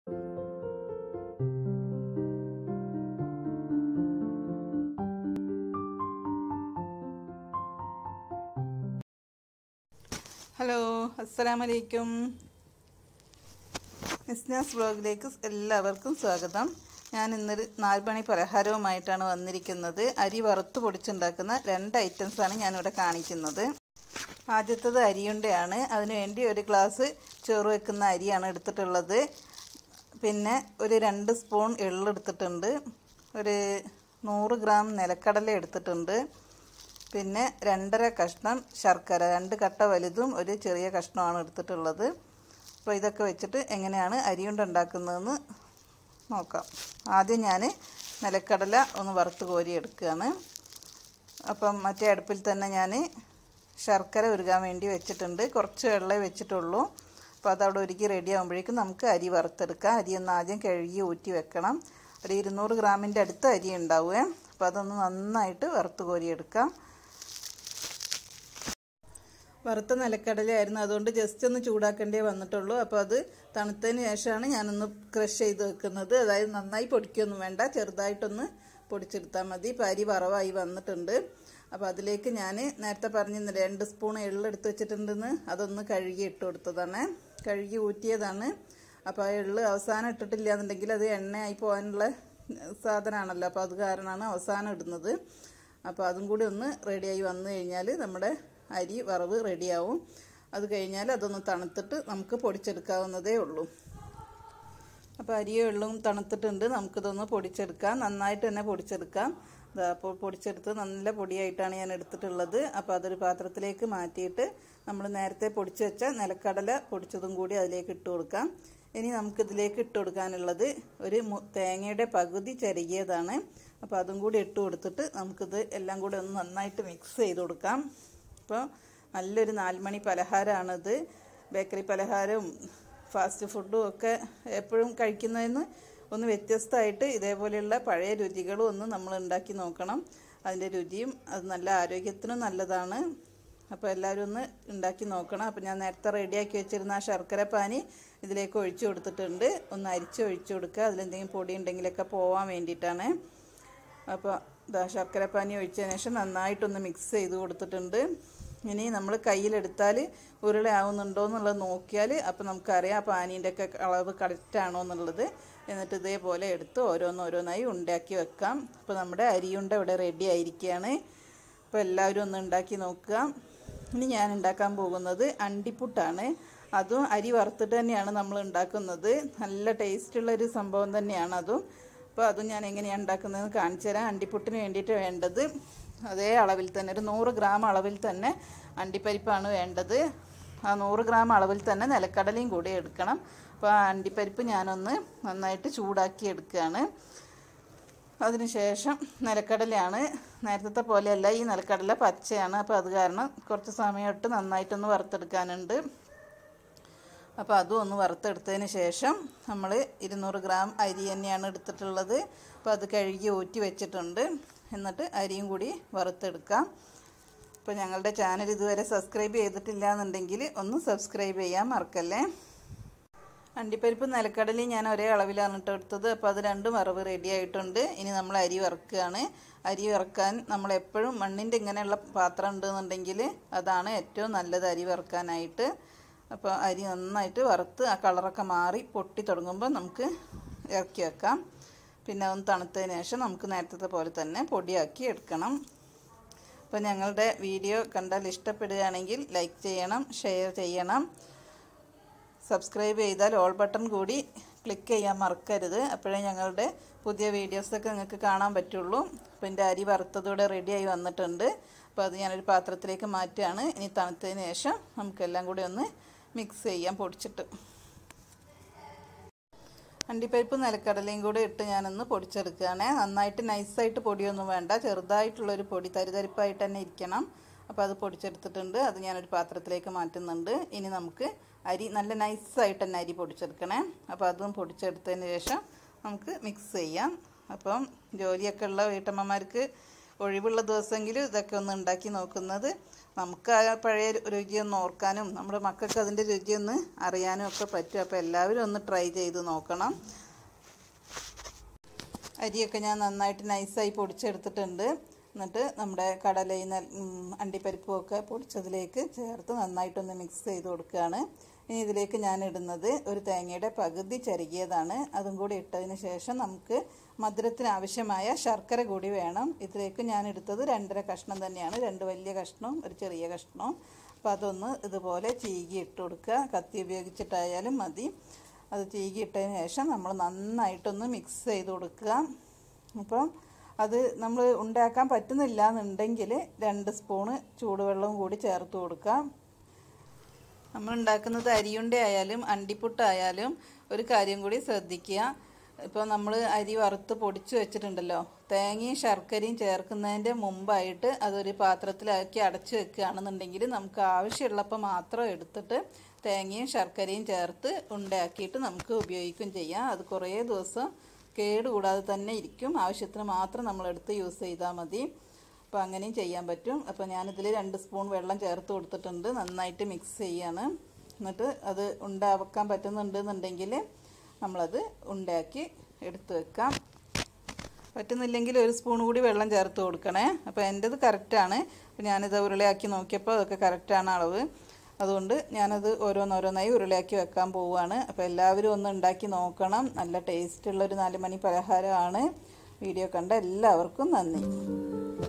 hello അസ്സലാം വലൈക്കും business ബ്ലോഗിലേക്ക് എല്ലാവർക്കും സ്വാഗതം ഞാൻ ഇന്നൊരു നാല് മണി പലഹാരവുമായിട്ടാണ് വന്നിരിക്കുന്നത് അരി വറുത്ത് പൊടിച്ചുണ്ടാക്കുന്ന രണ്ട് ഐറ്റംസാണ് ഞാനിവിടെ കാണിക്കുന്നത് ആദ്യത്തത് അരിയുണ്ടയാണ് അതിനുവേണ്ടി ഒരു ഗ്ലാസ് ചോറ് വെക്കുന്ന അരിയാണ് എടുത്തിട്ടുള്ളത് പിന്നെ ഒരു രണ്ട് സ്പൂൺ എള്ളെടുത്തിട്ടുണ്ട് ഒരു നൂറ് ഗ്രാം നിലക്കടല എടുത്തിട്ടുണ്ട് പിന്നെ രണ്ടര കഷ്ണം ശർക്കര രണ്ട് കട്ട വലുതും ഒരു ചെറിയ കഷ്ണമാണ് എടുത്തിട്ടുള്ളത് അപ്പോൾ ഇതൊക്കെ വെച്ചിട്ട് എങ്ങനെയാണ് അരിയുണ്ട ഉണ്ടാക്കുന്നതെന്ന് നോക്കാം ആദ്യം ഞാൻ നിലക്കടല ഒന്ന് വറുത്ത് കോരി എടുക്കുകയാണ് അപ്പം മറ്റേ അടുപ്പിൽ തന്നെ ഞാൻ ശർക്കര ഉരുകാൻ വേണ്ടി വെച്ചിട്ടുണ്ട് കുറച്ച് വെള്ളമേ വെച്ചിട്ടുള്ളൂ അപ്പോൾ അതവിടെ ഒരുക്കി റെഡി ആകുമ്പോഴേക്കും നമുക്ക് അരി വറുത്തെടുക്കാം അരി ഒന്ന് ആദ്യം കഴുകി ഊറ്റി വെക്കണം ഒരു ഇരുന്നൂറ് ഗ്രാമിൻ്റെ അടുത്ത് അരി ഉണ്ടാവുമേ അപ്പോൾ അതൊന്ന് നന്നായിട്ട് വറുത്ത് കോരിയെടുക്കാം വറുത്ത നിലക്കടലയായിരുന്നു അതുകൊണ്ട് ജസ്റ്റ് ഒന്ന് ചൂടാക്കേണ്ടേ വന്നിട്ടുള്ളൂ അപ്പോൾ അത് തണുത്തതിന് ശേഷമാണ് ഞാനൊന്ന് ക്രഷ് ചെയ്ത് വെക്കുന്നത് അതായത് നന്നായി പൊടിക്കൊന്നും വേണ്ട ചെറുതായിട്ടൊന്ന് പൊടിച്ചെടുത്താൽ മതി ഇപ്പോൾ അരി വറവായി വന്നിട്ടുണ്ട് അപ്പോൾ അതിലേക്ക് ഞാൻ നേരത്തെ പറഞ്ഞിരുന്നു രണ്ട് സ്പൂൺ എള്ളെടുത്ത് വെച്ചിട്ടുണ്ടെന്ന് അതൊന്ന് കഴുകി ഇട്ട് കൊടുത്തതാണ് കഴുകി ഊറ്റിയതാണ് അപ്പോൾ ആ എള്ള് അവസാനം ഇട്ടിട്ടില്ല എന്നുണ്ടെങ്കിൽ അത് എണ്ണയായി പോകാനുള്ള സാധനമാണല്ലോ അപ്പോൾ അത് കാരണമാണ് അവസാനം ഇടുന്നത് അപ്പോൾ അതും കൂടി ഒന്ന് റെഡിയായി വന്നു കഴിഞ്ഞാൽ നമ്മുടെ അരി വറവ് റെഡിയാവും അത് കഴിഞ്ഞാൽ അതൊന്ന് തണുത്തിട്ട് നമുക്ക് പൊടിച്ചെടുക്കാവുന്നതേ ഉള്ളൂ അപ്പോൾ അരിയും വെള്ളവും തണുത്തിട്ടുണ്ട് നമുക്കിതൊന്ന് പൊടിച്ചെടുക്കാം നന്നായിട്ട് തന്നെ പൊടിച്ചെടുക്കാം അപ്പോൾ പൊടിച്ചെടുത്ത് നല്ല പൊടിയായിട്ടാണ് ഞാൻ എടുത്തിട്ടുള്ളത് അപ്പോൾ അതൊരു പാത്രത്തിലേക്ക് മാറ്റിയിട്ട് നമ്മൾ നേരത്തെ പൊടിച്ച് വെച്ച നിലക്കടല പൊടിച്ചതും കൂടി അതിലേക്ക് ഇട്ട് കൊടുക്കാം ഇനി നമുക്കിതിലേക്ക് ഇട്ട് കൊടുക്കാനുള്ളത് ഒരു തേങ്ങയുടെ പകുതി ചരുകിയതാണ് അപ്പോൾ അതും കൂടി ഇട്ട് കൊടുത്തിട്ട് നമുക്കിത് എല്ലാം കൂടി ഒന്ന് നന്നായിട്ട് മിക്സ് ചെയ്ത് കൊടുക്കാം അപ്പോൾ നല്ലൊരു നാലുമണി പലഹാരമാണിത് ബേക്കറി പലഹാരവും ഫാസ്റ്റ് ഫുഡും ഒക്കെ എപ്പോഴും കഴിക്കുന്നതിന് ഒന്ന് വ്യത്യസ്തമായിട്ട് ഇതേപോലെയുള്ള പഴയ രുചികളും ഒന്ന് നമ്മൾ ഉണ്ടാക്കി നോക്കണം അതിൻ്റെ രുചിയും അത് നല്ല ആരോഗ്യത്തിനും നല്ലതാണ് അപ്പോൾ എല്ലാവരും ഒന്ന് ഉണ്ടാക്കി നോക്കണം അപ്പോൾ ഞാൻ നേരത്തെ റെഡിയാക്കി വെച്ചിരുന്ന ആ ശർക്കര പാനി ഇതിലേക്ക് ഒഴിച്ചു കൊടുത്തിട്ടുണ്ട് ഒന്ന് അരിച്ച് ഒഴിച്ചു കൊടുക്കുക അതിലെന്തെങ്കിലും പൊടി ഉണ്ടെങ്കിലൊക്കെ പോവാൻ വേണ്ടിയിട്ടാണ് അപ്പോൾ ഇതാ ശർക്കര പാനി ഒഴിച്ചതിന് ശേഷം നന്നായിട്ടൊന്ന് മിക്സ് ചെയ്ത് കൊടുത്തിട്ടുണ്ട് ഇനി നമ്മൾ കയ്യിലെടുത്താൽ ഉരുളയാവുന്നുണ്ടോ എന്നുള്ളത് നോക്കിയാൽ അപ്പോൾ നമുക്കറിയാം ആ പാനീൻ്റെ ഒക്കെ അളവ് കറക്റ്റാണോ എന്നുള്ളത് എന്നിട്ട് ഇതേപോലെ എടുത്ത് ഓരോന്നോരോന്നായി ഉണ്ടാക്കി വെക്കാം അപ്പോൾ നമ്മുടെ അരിയുണ്ട ഇവിടെ റെഡി ആയിരിക്കുകയാണ് അപ്പോൾ എല്ലാവരും ഒന്ന് ഉണ്ടാക്കി നോക്കുക ഇനി ഞാൻ ഉണ്ടാക്കാൻ പോകുന്നത് അണ്ടിപ്പുട്ടാണ് അതും അരി വറുത്തിട്ട് തന്നെയാണ് നമ്മൾ ഉണ്ടാക്കുന്നത് നല്ല ടേസ്റ്റുള്ളൊരു സംഭവം തന്നെയാണ് അതും അപ്പോൾ അതും ഞാൻ എങ്ങനെയാണ് ഉണ്ടാക്കുന്നതെന്ന് കാണിച്ചു തരാം അണ്ടിപ്പുട്ടിന് വേണ്ടിയിട്ട് വേണ്ടത് അതേ അളവിൽ തന്നെ ഒരു നൂറ് ഗ്രാം അളവിൽ തന്നെ അണ്ടിപ്പരിപ്പാണ് വേണ്ടത് ആ നൂറ് ഗ്രാം അളവിൽ തന്നെ നിലക്കടലയും കൂടി എടുക്കണം അപ്പോൾ ആ അണ്ടിപ്പരിപ്പ് ഞാനൊന്ന് നന്നായിട്ട് ചൂടാക്കി എടുക്കുകയാണ് അതിനുശേഷം നിലക്കടലയാണ് നേരത്തെ പോലെയല്ല ഈ നിലക്കടല പച്ചയാണ് അപ്പോൾ അത് കാരണം കുറച്ച് സമയമിട്ട് നന്നായിട്ടൊന്ന് വറുത്തെടുക്കാനുണ്ട് അപ്പോൾ അതും ഒന്ന് വറുത്തെടുത്തതിന് ശേഷം നമ്മൾ ഇരുന്നൂറ് ഗ്രാം അരി തന്നെയാണ് എടുത്തിട്ടുള്ളത് അപ്പോൾ അത് കഴുകി ഊറ്റി വെച്ചിട്ടുണ്ട് എന്നിട്ട് അരിയും കൂടി വറുത്തെടുക്കാം അപ്പോൾ ഞങ്ങളുടെ ചാനൽ ഇതുവരെ സബ്സ്ക്രൈബ് ചെയ്തിട്ടില്ല എന്നുണ്ടെങ്കിൽ ഒന്ന് സബ്സ്ക്രൈബ് ചെയ്യാൻ മറക്കല്ലേ അണ്ടിപ്പരിപ്പ് നിലക്കടലയും ഞാൻ ഒരേ അളവിലാണ് ഇട്ട് എടുത്തത് അപ്പോൾ അത് രണ്ടും വറവ് റെഡി ആയിട്ടുണ്ട് ഇനി നമ്മൾ അരി വറുക്കുകയാണ് അരി വറുക്കാൻ നമ്മൾ എപ്പോഴും മണ്ണിൻ്റെ ഇങ്ങനെയുള്ള പാത്രം ഉണ്ടെന്നുണ്ടെങ്കിൽ അതാണ് ഏറ്റവും നല്ലത് അരി വറുക്കാനായിട്ട് അപ്പോൾ അരി നന്നായിട്ട് വറുത്ത് ആ കളറൊക്കെ മാറി പൊട്ടി തുടങ്ങുമ്പോൾ നമുക്ക് ഇറക്കി വെക്കാം പിന്നെ ഒന്ന് തണുത്തതിന് ശേഷം നമുക്ക് നേരത്തെ പോലെ തന്നെ പൊടിയാക്കി എടുക്കണം അപ്പോൾ ഞങ്ങളുടെ വീഡിയോ കണ്ടാൽ ഇഷ്ടപ്പെടുകയാണെങ്കിൽ ലൈക്ക് ചെയ്യണം ഷെയർ ചെയ്യണം സബ്സ്ക്രൈബ് ചെയ്താൽ ഓൾ ബട്ടൺ കൂടി ക്ലിക്ക് ചെയ്യാൻ മറക്കരുത് അപ്പോഴേ ഞങ്ങളുടെ പുതിയ വീഡിയോസൊക്കെ നിങ്ങൾക്ക് കാണാൻ പറ്റുള്ളൂ അപ്പോൾ എൻ്റെ അരി വറുത്തതോടെ റെഡിയായി വന്നിട്ടുണ്ട് അപ്പോൾ അത് ഞാനൊരു പാത്രത്തിലേക്ക് മാറ്റുകയാണ് ഇനി തണുത്തതിന് ശേഷം നമുക്കെല്ലാം കൂടി ഒന്ന് മിക്സ് ചെയ്യാം പൊടിച്ചിട്ട് അണ്ടിപ്പരിപ്പ് നിലക്കടലയും കൂടി ഇട്ട് ഞാനൊന്ന് പൊടിച്ചെടുക്കുകയാണ് നന്നായിട്ട് നൈസായിട്ട് പൊടിയൊന്നും വേണ്ട ചെറുതായിട്ടുള്ളൊരു പൊടി തരിതരിപ്പായിട്ട് തന്നെ ഇരിക്കണം അപ്പോൾ അത് പൊടിച്ചെടുത്തിട്ടുണ്ട് അത് ഞാനൊരു പാത്രത്തിലേക്ക് മാറ്റുന്നുണ്ട് ഇനി നമുക്ക് അരി നല്ല നൈസായിട്ട് തന്നെ അരി പൊടിച്ചെടുക്കണേ അപ്പോൾ അതും പൊടിച്ചെടുത്തതിന് ശേഷം നമുക്ക് മിക്സ് ചെയ്യാം അപ്പം ജോലിയൊക്കെ ഉള്ള വീട്ടമ്മമാർക്ക് ഒഴിവുള്ള ദിവസമെങ്കിലും ഇതൊക്കെ ഒന്ന് ഉണ്ടാക്കി നോക്കുന്നത് നമുക്ക് ആ പഴയ രുചിയൊന്ന് ഓർക്കാനും നമ്മുടെ മക്കൾക്ക് അതിൻ്റെ രുചിയൊന്ന് അറിയാനും ഒക്കെ പറ്റും അപ്പോൾ എല്ലാവരും ഒന്ന് ട്രൈ ചെയ്ത് നോക്കണം അരിയൊക്കെ ഞാൻ നന്നായിട്ട് നൈസായി പൊടിച്ചെടുത്തിട്ടുണ്ട് എന്നിട്ട് നമ്മുടെ കടലയും നെൽ- ഉം, അണ്ടിപ്പരിപ്പും ഒക്കെ പൊടിച്ചതിലേക്ക് ചേർത്ത് നന്നായിട്ടൊന്ന് മിക്സ് ചെയ്ത് കൊടുക്കുകയാണ് ഇനി ഇതിലേക്ക് ഞാൻ ഇടുന്നത് ഒരു തേങ്ങയുടെ പകുതി ചരുകിയതാണ് അതും കൂടി ഇട്ടതിന് ശേഷം നമുക്ക് മധുരത്തിന് ആവശ്യമായ ശർക്കര കൂടി വേണം ഇതിലേക്ക് ഞാൻ എടുത്തത് രണ്ടര കഷ്ണം തന്നെയാണ് രണ്ട് വലിയ കഷ്ണവും ഒരു ചെറിയ കഷ്ണവും അപ്പോൾ അതൊന്ന് ഇതുപോലെ ചീകി ഇട്ട് കൊടുക്കുക കത്തി ഉപയോഗിച്ചിട്ടായാലും മതി അത് ചീകി ഇട്ടതിന് ശേഷം നമ്മൾ നന്നായിട്ടൊന്ന് മിക്സ് ചെയ്ത് കൊടുക്കുക അപ്പം അത് നമ്മൾ ഉണ്ടാക്കാൻ പറ്റുന്നില്ല എന്നുണ്ടെങ്കിൽ രണ്ട് സ്പൂണ് ചൂടുവെള്ളവും കൂടി ചേർത്ത് കൊടുക്കാം നമ്മൾ ഉണ്ടാക്കുന്നത് അരിയുണ്ട ആയാലും അണ്ടിപ്പുട്ടായാലും ഒരു കാര്യം കൂടി ശ്രദ്ധിക്കുക ഇപ്പോൾ നമ്മൾ അരി വറുത്ത് പൊടിച്ച് വെച്ചിട്ടുണ്ടല്ലോ തേങ്ങയും ശർക്കരയും ചേർക്കുന്നതിൻ്റെ മുമ്പായിട്ട് അതൊരു പാത്രത്തിലാക്കി അടച്ച് വെക്കുകയാണെന്നുണ്ടെങ്കിൽ നമുക്ക് ആവശ്യമുള്ളപ്പോൾ മാത്രം എടുത്തിട്ട് തേങ്ങയും ശർക്കരയും ചേർത്ത് ഉണ്ടാക്കിയിട്ട് നമുക്ക് ഉപയോഗിക്കുകയും ചെയ്യാം അത് കുറേ ദിവസം കേടുകൂടാതെ തന്നെ ഇരിക്കും ആവശ്യത്തിന് മാത്രം നമ്മളെടുത്ത് യൂസ് ചെയ്താൽ മതി അപ്പോൾ അങ്ങനെയും ചെയ്യാൻ പറ്റും അപ്പോൾ ഞാനിതിൽ രണ്ട് സ്പൂൺ വെള്ളം ചേർത്ത് കൊടുത്തിട്ടുണ്ട് നന്നായിട്ട് മിക്സ് ചെയ്യാണ് എന്നിട്ട് അത് ഉണ്ടാക്കാൻ പറ്റുന്നുണ്ട് എന്നുണ്ടെങ്കിൽ നമ്മളത് ഉണ്ടാക്കി എടുത്ത് വെക്കാം പറ്റുന്നില്ലെങ്കിൽ ഒരു സ്പൂൺ കൂടി വെള്ളം ചേർത്ത് കൊടുക്കണേ അപ്പോൾ എൻ്റെത് കറക്റ്റാണ് അപ്പോൾ ഞാനിത് ഉരുളയാക്കി നോക്കിയപ്പോൾ അതൊക്കെ കറക്റ്റാണ് അളവ് അതുകൊണ്ട് ഞാനത് ഓരോന്നോരോന്നായി ഉരുളയാക്കി വെക്കാൻ പോവുകയാണ് അപ്പോൾ എല്ലാവരും ഒന്ന് ഉണ്ടാക്കി നോക്കണം നല്ല ടേസ്റ്റുള്ള ഒരു നാല് മണി പലഹാരമാണ് വീഡിയോ കണ്ട എല്ലാവർക്കും നന്ദി